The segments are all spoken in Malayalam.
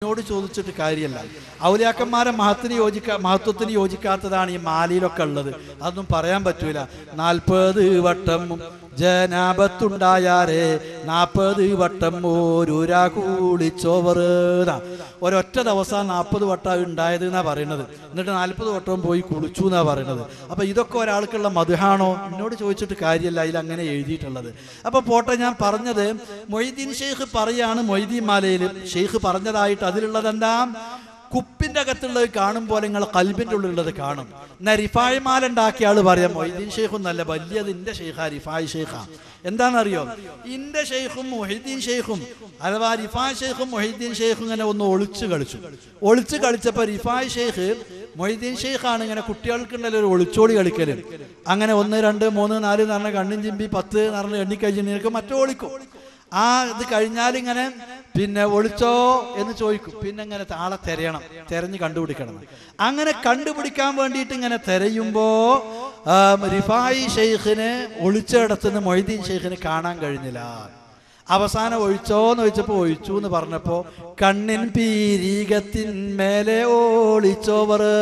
എന്നോട് ചോദിച്ചിട്ട് കാര്യമല്ല ഔലിയാക്കന്മാരെ മഹത്തിന് യോജിക്കാ മഹത്വത്തിന് യോജിക്കാത്തതാണ് ഈ മാലയിലൊക്കെ ഉള്ളത് അതൊന്നും പറയാൻ പറ്റൂല നാൽപ്പത് വട്ടം ജനാപത്തുണ്ടായാരേ നാൽപ്പത് വട്ടം ഓരൂരാ കൂളിച്ചോവറ് ഒരൊറ്റ ദിവസം നാൽപ്പത് വട്ടം ഉണ്ടായത് എന്നാ പറയുന്നത് എന്നിട്ട് നാൽപ്പത് വട്ടവും പോയി കുളിച്ചു എന്നാ പറയുന്നത് അപ്പൊ ഇതൊക്കെ ഒരാൾക്കുള്ള മധുഹാണോ എന്നോട് ചോദിച്ചിട്ട് കാര്യമല്ല അതിൽ അങ്ങനെ എഴുതിയിട്ടുള്ളത് അപ്പൊ പോട്ടെ ഞാൻ പറഞ്ഞത് മൊയ്തീൻ ഷെയ്ഖ് പറയാണ് മൊയ്തീൻ മാലയിൽ ഷെയ്ഖ് പറഞ്ഞതായിട്ട് അതിലുള്ളത് എന്താ കുപ്പിന്റെ അകത്തുള്ളത് കാണും പോലെ നിങ്ങൾ കൽബിന്റെ ഉള്ളിലുള്ളത് കാണും എന്നാ റിഫായ് മാല ഉണ്ടാക്കിയ ആള് പറയാം മൊയ്തീൻ ഷെയ്ഖും നല്ല വലിയത് ഇന്റെ ഷെയ്ഖാ റിഫായ് ഷെയ്ഖാ എന്താണെന്നറിയോ ഇന്റെ ഷെയ്ഖും മൊഹീദ്ദീൻ ഷെയ്ഖും അഥവാ റിഫായ് ഷെയ്ഖും മൊഹീദ്ദീൻ ഷെയ്ഖും ഇങ്ങനെ ഒന്ന് ഒളിച്ചു കളിച്ചു ഒളിച്ചു കളിച്ചപ്പോ റിഫായ് ഷെയ്ഖ് മൊയ്തീൻ ഷെയ്ഖാണ് ഇങ്ങനെ കുട്ടികൾക്കുണ്ടല്ലോ ഒരു ഒളിച്ചോളി കളിക്കല് അങ്ങനെ ഒന്ന് രണ്ട് മൂന്ന് നാല് എന്ന് പറഞ്ഞ കണ്ണും ചിമ്പി പത്ത് എന്ന് പറഞ്ഞ എണ്ണിക്കഴിഞ്ഞിട്ട് മറ്റോ ഒളിക്കും ആ ഇത് കഴിഞ്ഞാൽ ഇങ്ങനെ പിന്നെ ഒളിച്ചോ എന്ന് ചോദിക്കും പിന്നെ ഇങ്ങനെ ആളെ തിരയണം തിരഞ്ഞ് കണ്ടുപിടിക്കണം അങ്ങനെ കണ്ടുപിടിക്കാൻ വേണ്ടിയിട്ട് ഇങ്ങനെ തിരയുമ്പോ ആ, റിഫായി ഷെയ്ഖിന് ഒളിച്ചിടത്തുനിന്ന് മൊയ്തീൻ ഷെയ്ഖിന് കാണാൻ കഴിഞ്ഞില്ല അവസാനം ഒഴിച്ചോന്ന് ചോദിച്ചപ്പോ ഒഴിച്ചു എന്ന് പറഞ്ഞപ്പോ കണ്ണിൻ പീരീകത്തിൻ മേലെ ഓളിച്ചോവറ്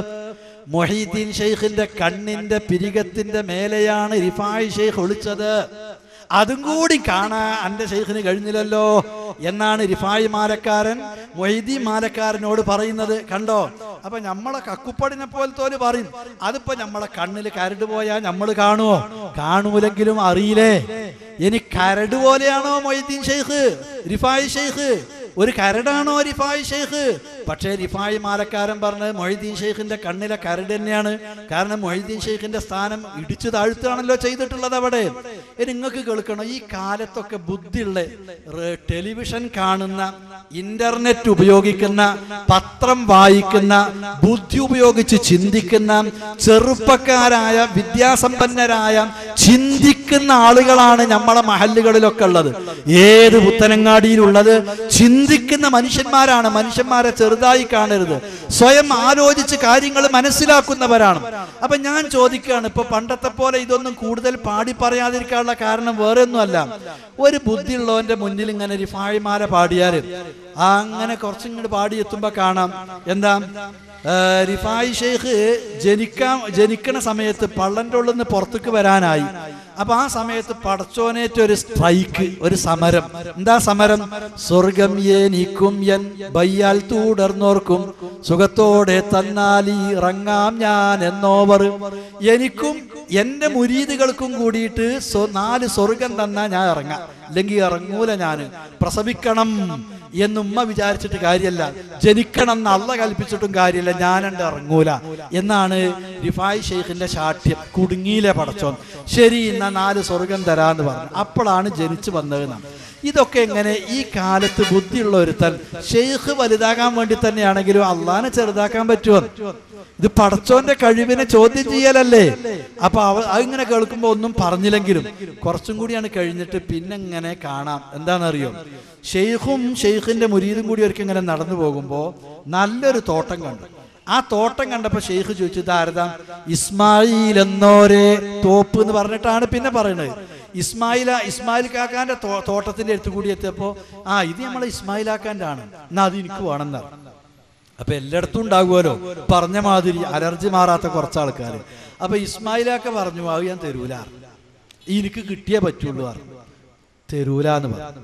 മൊഹീദ്ദീൻ ഷെയ്ഖിന്റെ കണ്ണിന്റെ പിരികത്തിന്റെ മേലെയാണ് റിഫായ് ഷെയ്ഖ് ഒളിച്ചത് അതും കൂടി കാണാൻ എന്റെ ഷെയ്ഖിന് കഴിഞ്ഞില്ലല്ലോ എന്നാണ് റിഫായി മാലക്കാരൻ മൊയ്തി മാലക്കാരനോട് പറയുന്നത് കണ്ടോ അപ്പൊ നമ്മളെ കക്കുപ്പടിനെ പോലത്തോല് പറയും അതിപ്പോ നമ്മളെ കണ്ണിൽ കരട് പോയാ നമ്മൾ കാണുവോ കാണൂലെങ്കിലും അറിയില്ലേ ഇനി കരട് പോലെയാണോ മൊയ്തീൻ ഷെയ്ഖ് റിഫായി ഷെയ്ഖ് ഒരു കരടാണോ റിഫായി ഷെയ്ഖ് പക്ഷേ റിഫായി മാലക്കാരൻ പറഞ്ഞത് മൊയ്തീൻ ഷെയ്ഖിന്റെ കണ്ണിലെ കരട് തന്നെയാണ് കാരണം മൊയ്തീൻ ഷെയ്ഖിന്റെ സ്ഥാനം ഇടിച്ചു താഴ്ത്തുകയാണല്ലോ ചെയ്തിട്ടുള്ളത് അവിടെ ഇനി നിങ്ങൾക്ക് കേൾക്കണം ഈ കാലത്തൊക്കെ ബുദ്ധിയുള്ള റെ- ടെലിവിഷൻ കാണുന്ന ഇന്റർനെറ്റ് ഉപയോഗിക്കുന്ന പത്രം വായിക്കുന്ന ബുദ്ധി ഉപയോഗിച്ച് ചിന്തിക്കുന്ന ചെറുപ്പക്കാരായ വിദ്യാസമ്പന്നരായ ചിന്തിക്കുന്ന ആളുകളാണ് നമ്മളെ മഹല്ലുകളിലൊക്കെ ഉള്ളത് ഏത് പുത്തനങ്ങാടിയിലുള്ളത് ചിന്തിക്കുന്ന മനുഷ്യന്മാരാണ് മനുഷ്യന്മാരെ ചെറുതായി കാണരുത് സ്വയം ആലോചിച്ച് കാര്യങ്ങൾ മനസ്സിലാക്കുന്നവരാണ് അപ്പൊ ഞാൻ ചോദിക്കുകയാണ് ഇപ്പൊ പണ്ടത്തെ പോലെ ഇതൊന്നും കൂടുതൽ പാടി പറയാതിരിക്കാനുള്ള കാരണം വേറെ ഒന്നുമല്ല ഒരു ബുദ്ധിയുള്ളവന്റെ മുന്നിൽ ഇങ്ങനെ ഒരു ഫാഴിമാല പാടിയാല് ആ അങ്ങനെ കുറച്ചിങ്ങോട്ട് പാടി എത്തുമ്പോ കാണാം എന്താ ആ, റിഫായി ഷെയ്ഖ് ജനിക്കാൻ ജനിക്കണ സമയത്ത് പള്ളന്റെ ഉള്ളിൽ നിന്ന് പുറത്തേക്ക് വരാനായി അപ്പൊ ആ സമയത്ത് പടച്ചോനേറ്റ ഒരു സ്ട്രൈക്ക് ഒരു സമരം എന്താ സമരം സ്വർഗം എനിക്കും എൻ ബയ്യാൽ തുടർന്നോർക്കും സുഖത്തോടെ തന്നാലി ഇറങ്ങാം ഞാൻ എന്നോവർ എനിക്കും എന്റെ മുരീദുകൾക്കും കൂടിയിട്ട് സ്വ- നാല് സ്വർഗം തന്നാ ഞാൻ ഇറങ്ങാം അല്ലെങ്കിൽ ഇറങ്ങൂല ഞാൻ പ്രസവിക്കണം എന്നുമ്മ വിചാരിച്ചിട്ട് കാര്യമല്ല ജനിക്കണം എന്ന് അള്ള കൽപ്പിച്ചിട്ടും കാര്യമില്ല ഞാനുണ്ട് ഇറങ്ങൂല എന്നാണ് റിഫായ് ഷെയ്ഖിന്റെ ശാഠ്യം കുടുങ്ങിയിലെ പടച്ചോൻ ശരി എന്നാ നാല് സ്വർഗം തരാന്ന് പറഞ്ഞു അപ്പോഴാണ് ജനിച്ചു വന്നതെന്നാണ് ഇതൊക്കെ എങ്ങനെ ഈ കാലത്ത് ബുദ്ധിയുള്ള ഒരുത്തൻ ഷെയ്ഖ് വലുതാകാൻ വേണ്ടി തന്നെയാണെങ്കിലും അള്ളാനെ ചെറുതാക്കാൻ പറ്റുമോ ഇത് പടച്ചോന്റെ കഴിവിനെ ചോദ്യം ചെയ്യലല്ലേ അപ്പൊ അവ അതിങ്ങനെ കേൾക്കുമ്പോ ഒന്നും പറഞ്ഞില്ലെങ്കിലും കുറച്ചും കൂടിയാണ് കഴിഞ്ഞിട്ട് പിന്നെ ഇങ്ങനെ കാണാം എന്താണെന്നറിയോ ഷെയ്ഖും ഷെയ്ഖിന്റെ മുരീദും കൂടി ഒരിക്കൽ ഇങ്ങനെ നടന്നു പോകുമ്പോ നല്ലൊരു തോട്ടം കണ്ടു ആ തോട്ടം കണ്ടപ്പോ ഷെയ്ഖ് ചോദിച്ചു ഇതാരതാ ഇസ്മായിൽ എന്നോരെ തോപ്പ് എന്ന് പറഞ്ഞിട്ടാണ് പിന്നെ പറയുന്നത് ഇസ്മായില ഇസ്മായിൽ കാക്കാന്റെ തോ- തോട്ടത്തിന്റെ അടുത്ത് കൂടി എത്തിയപ്പോ ആ ഇത് നമ്മളെ ഇസ്മായിലാക്കാന്റെ ആണ് എന്നാ അത് എനിക്ക് വേണമെന്നാ അപ്പൊ എല്ലായിടത്തും ഉണ്ടാകുമല്ലോ പറഞ്ഞ മാതിരി അലർജി മാറാത്ത കുറച്ച് ആൾക്കാർ അപ്പൊ ഇസ്മായിലൊക്കെ പറഞ്ഞു അത് ഞാൻ തരൂല എനിക്ക് കിട്ടിയേ പറ്റുള്ളൂ പറഞ്ഞു തരൂല എന്ന് പറഞ്ഞു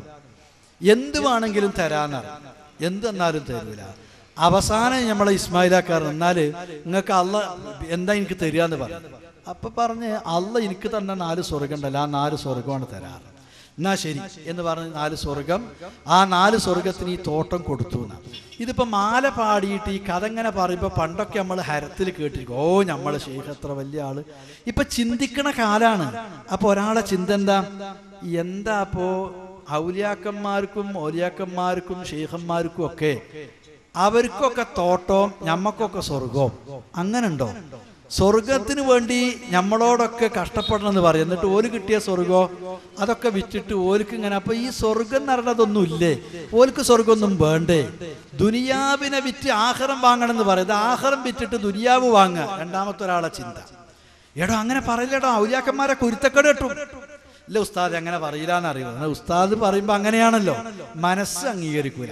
എന്ത് വേണമെങ്കിലും തരാന്ന് പറഞ്ഞു എന്ത് തന്നാലും തരൂല അവസാനം നമ്മളെ ഇസ്മായിലാക്കാർ എന്നാല് നിങ്ങൾക്ക് അല്ല എന്താ എനിക്ക് തരിക പറഞ്ഞു അപ്പൊ പറഞ്ഞ് അല്ല എനിക്ക് തന്ന നാല് സ്വർഗം ഉണ്ടല്ലോ ആ നാല് സ്വർഗമാണ് തരാറ് എന്നാ ശരി എന്ന് പറഞ്ഞ് നാല് സ്വർഗം ആ നാല് സ്വർഗത്തിന് ഈ തോട്ടം കൊടുത്തു എന്നാ ഇതിപ്പോ മാല പാടിയിട്ട് ഈ കഥ ഇങ്ങനെ പറയുമ്പോ പണ്ടൊക്കെ നമ്മൾ ഹരത്തിൽ കേട്ടിരിക്കും ഓ നമ്മള് ഷെയ്ഖ് എത്ര വലിയ ആള് ഇപ്പൊ ചിന്തിക്കണ കാലാണ് അപ്പൊ ഒരാളെ ചിന്ത എന്താ എന്താ അപ്പോ ഔലിയാക്കന്മാർക്കും ഓലിയാക്കന്മാർക്കും ഷെയ്ഖന്മാർക്കും ഒക്കെ അവർക്കൊക്കെ തോട്ടവും ഞമ്മക്കൊക്കെ സ്വർഗവും അങ്ങനുണ്ടോ സ്വർഗത്തിന് വേണ്ടി നമ്മളോടൊക്കെ കഷ്ടപ്പെടണം എന്ന് പറയും എന്നിട്ട് ഓല് കിട്ടിയ സ്വർഗോ അതൊക്കെ വിറ്റിട്ട് ഓൽക്ക് ഇങ്ങനെ അപ്പൊ ഈ സ്വർഗം എന്ന് പറഞ്ഞതൊന്നും ഇല്ലേ ഓൽക്ക് സ്വർഗമൊന്നും വേണ്ടേ ദുനിയാവിനെ വിറ്റ് ആഹാരം വാങ്ങണം എന്ന് പറയുന്നത് ആഹാരം വിറ്റിട്ട് ദുനിയാവ് വാങ്ങുക രണ്ടാമത്തെ ഒരാളെ ചിന്ത എടോ അങ്ങനെ പറയില്ലടോ ഔലിയാക്കന്മാരെ കുരുത്തക്കേട് കിട്ടും ഇല്ല ഉസ്താദ് അങ്ങനെ പറയില്ല എന്നറിയുമോ എന്നാൽ ഉസ്താദ് പറയുമ്പോ അങ്ങനെയാണല്ലോ മനസ്സ് അംഗീകരിക്കൂല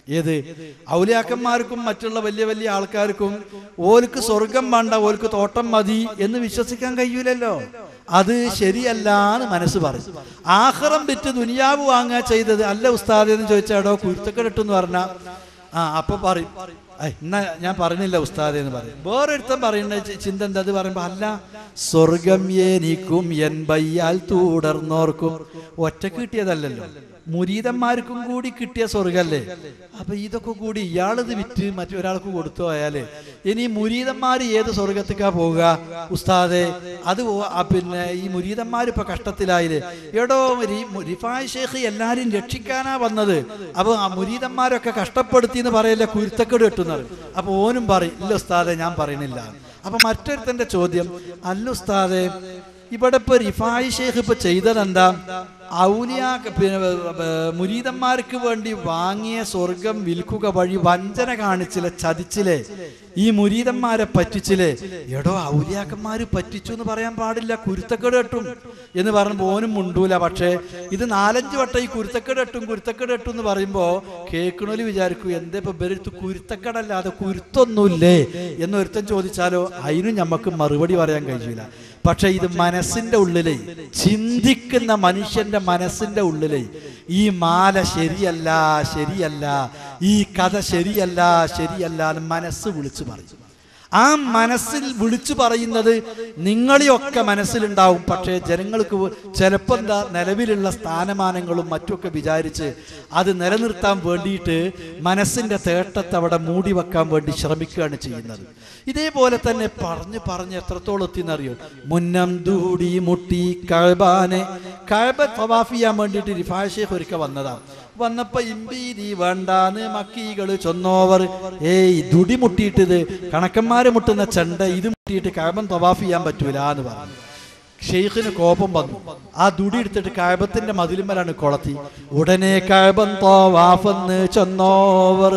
ഏത് ഔലിയാക്കന്മാർക്കും മറ്റുള്ള വലിയ വലിയ ആൾക്കാർക്കും ഓൽക്ക് സ്വർഗം വേണ്ട ഓൽക്ക് തോട്ടം മതി എന്ന് വിശ്വസിക്കാൻ കഴിയൂലല്ലോ അത് ശരിയല്ല എന്ന് മനസ്സ് പറയും ആഹ്റം വിറ്റ് ദുനിയാവ് വാങ്ങുക ചെയ്തത് അല്ല ഉസ്താദ് എന്ന് ചോദിച്ചാടോ കുരുത്തക്കെടുത്തു എന്ന് പറഞ്ഞാ ആ അപ്പൊ പറയും "ഐ, എന്നാ ഞാൻ പറഞ്ഞില്ല ഉസ്താദ് എന്ന് പറയും വേറൊരുത്തൻ പറയുന്ന ചി- ചിന്ത എന്താ അത് പറയുമ്പോ അല്ല സ്വർഗം എനിക്കും എൻ ബയ്യാൽ തുടർന്നോർക്കും ഒറ്റ കിട്ടിയതല്ലല്ലോ മുരീതന്മാർക്കും കൂടി കിട്ടിയ സ്വർഗല്ലേ അപ്പൊ ഇതൊക്കെ കൂടി ഇയാളിത് വിറ്റ് മറ്റൊരാൾക്ക് കൊടുത്തു പോയാല് ഇനി മുരീതന്മാർ ഏത് സ്വർഗത്തേക്കാ പോവുക ഉസ്താദെ അത് ഓ- ആ പിന്നെ ഈ മുരീതന്മാർ ഇപ്പൊ കഷ്ടത്തിലായില്ലേ എടോ രി- റിഫായ് ഷേഖ് എല്ലാരും രക്ഷിക്കാനാ വന്നത് അപ്പൊ ആ മുരീതന്മാരൊക്കെ കഷ്ടപ്പെടുത്തി എന്ന് പറയല്ലേ കുരുത്തക്കേട് കെട്ടുന്നത് അപ്പൊ ഓനും പറയും ഇല്ല ഉസ്താദെ ഞാൻ പറയണില്ല അപ്പൊ മറ്റൊരുത്തന്റെ ചോദ്യം അല്ല ഉസ്താദെ ഇവിടെ ഇപ്പൊ റിഫായി ഷേഖ് ഇപ്പൊ ചെയ്തതെന്താ ഔലിയാ പിന്നെ ഏർ, മുരീതന്മാർക്ക് വേണ്ടി വാങ്ങിയ സ്വർഗം വിൽക്കുക വഴി വഞ്ചന കാണിച്ചില്ലേ ചതിച്ചില്ലേ ഈ മുരീതന്മാരെ പറ്റിച്ചില്ലേ എടോ ഔലിയാക്കന്മാര് പറ്റിച്ചു എന്ന് പറയാൻ പാടില്ല കുരുത്തക്കേട് കെട്ടും എന്ന് പറയുമ്പോൾ ഓനും മുണ്ടൂല പക്ഷേ ഇത് നാലഞ്ച് വട്ടം ഈ കുരുത്തക്കേട് കെട്ടും കുരുത്തക്കേട് കെട്ടും എന്ന് പറയുമ്പോ കേൾക്കണോല് വിചാരിക്കും എന്തേ ഇപ്പൊ ഇവരെടുത്ത് കുരുത്തക്കേടല്ലാതെ കുരുത്തൊന്നുമില്ലേ എന്ന് ഒരുത്തൻ ചോദിച്ചാലോ അതിനും ഞമ്മക്ക് മറുപടി പറയാൻ കഴിയില്ല പക്ഷെ ഇത് മനസ്സിന്റെ ഉള്ളിലേ ചിന്തിക്കുന്ന മനുഷ്യന്റെ മനസ്സിന്റെ ഉള്ളിലേ ഈ മാല ശരിയല്ല ശരിയല്ല ഈ കഥ ശരിയല്ല ശരിയല്ല എന്ന് മനസ്സ് വിളിച്ചു പറയും ആ മനസ്സിൽ വിളിച്ചു പറയുന്നത് നിങ്ങളെയൊക്കെ മനസ്സിലുണ്ടാവും പക്ഷേ ജനങ്ങൾക്ക് ചിലപ്പോൾ എന്താ നിലവിലുള്ള സ്ഥാനമാനങ്ങളും മറ്റുമൊക്കെ വിചാരിച്ച് അത് നിലനിർത്താൻ വേണ്ടിയിട്ട് മനസ്സിന്റെ തേട്ടത്തെ അവിടെ മൂടി വെക്കാൻ വേണ്ടി ശ്രമിക്കുകയാണ് ചെയ്യുന്നത് ഇതേപോലെ തന്നെ പറഞ്ഞ് പറഞ്ഞ് എത്രത്തോളം എത്തിയെന്നറിയോ മുന്നം ദൂടി മുട്ടി കഴബാനെ കഴബ തവാഫ് ചെയ്യാൻ വേണ്ടിയിട്ട് റിഫാ ഷേഖ് ഒരുക്ക വന്നതാണ് വന്നപ്പോ ഇമ്പീതി വേണ്ടാന്ന് മക്കീകള് ചൊന്നോവർ ഏയ് ദുടി മുട്ടിയിട്ടത് കണക്കന്മാര് മുട്ടുന്ന ചെണ്ട ഇത് മുട്ടിയിട്ട് കഴബൻ തവാഫ് ചെയ്യാൻ പറ്റൂല എന്ന് പറഞ്ഞു ഷെയ്ഖിന് കോപം വന്നു ആ ദുടി എടുത്തിട്ട് കഴബത്തിന്റെ മതിലുമ്മലാണ് കൊളത്തി ഉടനെ കഴബൻ തോവാഫെന്ന് ചെന്നോവർ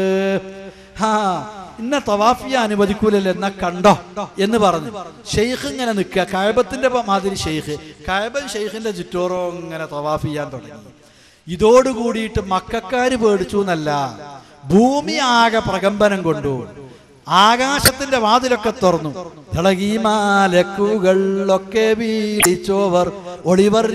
ഹാ ഇന്ന തവാഫിയ അനുവദിക്കൂലല്ലോ എന്നാ കണ്ടോ എന്ന് പറഞ്ഞു ഷെയ്ഖ് ഇങ്ങനെ നിൽക്കുക കഴബത്തിന്റെ മാതിരി ഷെയ്ഖ് കഴബൻ ഷെയ്ഖിന്റെ ചുറ്റോറോ ഇങ്ങനെ തവാഫ് ചെയ്യാൻ തുടങ്ങി ഇതോടുകൂടിയിട്ട് മക്കാര് പേടിച്ചു എന്നല്ല ഭൂമി ആകെ പ്രകമ്പനം കൊണ്ടു ആകാശത്തിന്റെ വാതിലൊക്കെ തുറന്നു തിളകിമാലക്കുകളൊക്കെ വീളിച്ചോവർ ഒളിവർ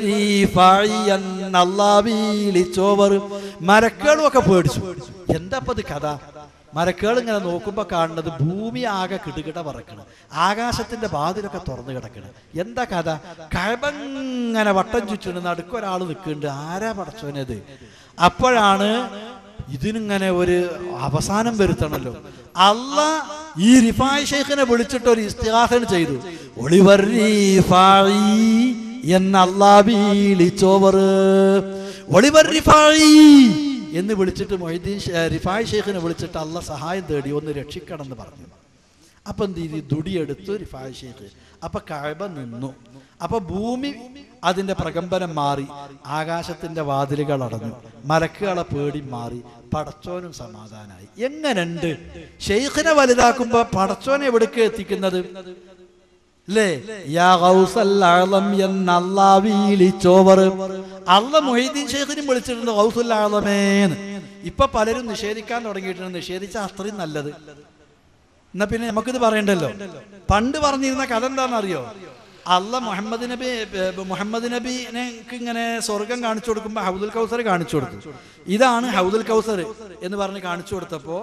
വീളിച്ചോവർ മരക്കളും ഒക്കെ പേടിച്ചു എന്താ ഇപ്പൊ ഇത് കഥ മരക്കേൾ ഇങ്ങനെ നോക്കുമ്പോ കാണുന്നത് ഭൂമി ആകെ കിടുകിട പറക്കണം ആകാശത്തിന്റെ വാതിലൊക്കെ തുറന്നു കിടക്കണം എന്താ കഥ കഴബങ്ങനെ വട്ടം ചുറ്റണ് നടുക്കൊരാൾ നിൽക്കുന്നുണ്ട് ആരാ പടച്ചോനത് അപ്പോഴാണ് ഇതിനിങ്ങനെ ഒരു അവസാനം വരുത്തണല്ലോ അല്ല ഈ റിഫായ് ഷെയ്ഖിനെ വിളിച്ചിട്ട് ഒരു ഇസ്തിഹാസന ചെയ്തു ഒളിവർ റിഫായി എന്ന അല്ലാ വിളിച്ചോവർ ഒളിവർ റിഫായി എന്ന് വിളിച്ചിട്ട് മൊയ്തീൻ ഷേ- റിഫായ് ഷെയ്ഖിനെ വിളിച്ചിട്ട് അല്ല സഹായം തേടി ഒന്ന് രക്ഷിക്കണം എന്ന് പറഞ്ഞു അപ്പൊ എന്ത് ചെയ്തു ദുടിയെടുത്തു റിഫായ് ഷെയ്ഖ് അപ്പൊ കഴബ നിന്നു അപ്പൊ ഭൂമി അതിന്റെ പ്രകമ്പനം മാറി ആകാശത്തിന്റെ വാതിലുകൾ അടഞ്ഞു മലക്കുകളെ പേടി മാറി പടച്ചോനും സമാധാനായി എങ്ങനുണ്ട് ഷെയ്ഖിനെ വലുതാക്കുമ്പോ പടച്ചോനെ എവിടേക്ക് എത്തിക്കുന്നത് അല്ലേ യാ ഗൗസൽ അഅ്ലം എന്ന അല്ലാ വിളിച്ചോവർ അല്ല മൊഹീദ്ദീൻ ഷെയ്ഖിനും വിളിച്ചിട്ടുണ്ട് ഗൗസുൽ അഅ്ലമേന്ന് ഇപ്പൊ പലരും നിഷേധിക്കാൻ തുടങ്ങിയിട്ടുണ്ട് നിഷേധിച്ച അത്രയും നല്ലത് എന്നാ പിന്നെ നമുക്കിത് പറയണ്ടല്ലോ പണ്ട് പറഞ്ഞിരുന്ന കഥ എന്താണെന്നറിയോ അല്ല മുഹമ്മദ് നബി ഏർ മുഹമ്മദ് നബിനെ ഇങ്ങനെ സ്വർഗം കാണിച്ചു കൊടുക്കുമ്പോൾ ഹൗദുൽ കൗസർ കാണിച്ചു കൊടുത്തു ഇതാണ് ഹൗദുൽ കൗസർ എന്ന് പറഞ്ഞ് കാണിച്ചു കൊടുത്തപ്പോ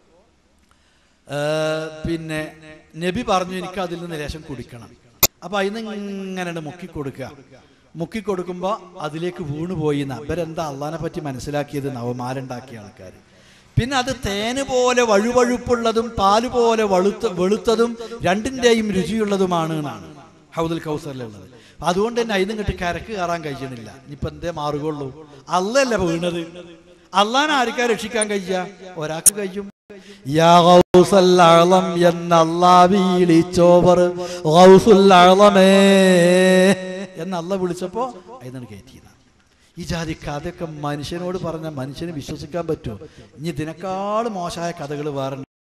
ഏർ പിന്നെ നബി പറഞ്ഞു എനിക്ക് അതിൽ നിന്ന് ലേശം കുടിക്കണം അപ്പൊ അതിന് ഇങ്ങനെ മുക്കി കൊടുക്കുക മുക്കി കൊടുക്കുമ്പോ അതിലേക്ക് വീണുപോയി അവരെന്താ അള്ളഹാനെ പറ്റി മനസ്സിലാക്കിയത് നവമാരുണ്ടാക്കിയ ആൾക്കാർ പിന്നെ അത് തേന് പോലെ വഴുവഴുപ്പുള്ളതും പാല് പോലെ വളുത്ത വെളുത്തതും രണ്ടിന്റെയും രുചിയുള്ളതുമാണ് എന്നാണ് ഹൗദുൽ കൗസറിലുള്ളത് അതുകൊണ്ട് തന്നെ അതിനും കിട്ടി കരക്ക് കയറാൻ കഴിയണില്ല ഇനിയിപ്പൊ എന്തേ മാറുകയുള്ളൂ അല്ലല്ല വീണത് അള്ളഹാനെ ആർക്കാ രക്ഷിക്കാൻ കഴിയുക ഒരാൾക്ക് കഴിയും യാ ഗൗസൽ അഅ്ലം എന്ന അല്ലാ വിളിച്ചോവർ ഗൗസുൽ അഅ്ലമേ എന്ന് അല്ല വിളിച്ചപ്പോ അതിനാണ് കയറ്റിയത് ഈ ജാതി കഥയൊക്കെ മനുഷ്യനോട് പറഞ്ഞ മനുഷ്യന് വിശ്വസിക്കാൻ പറ്റുമോ ഇനി ഇതിനേക്കാൾ മോശമായ കഥകൾ വേറെ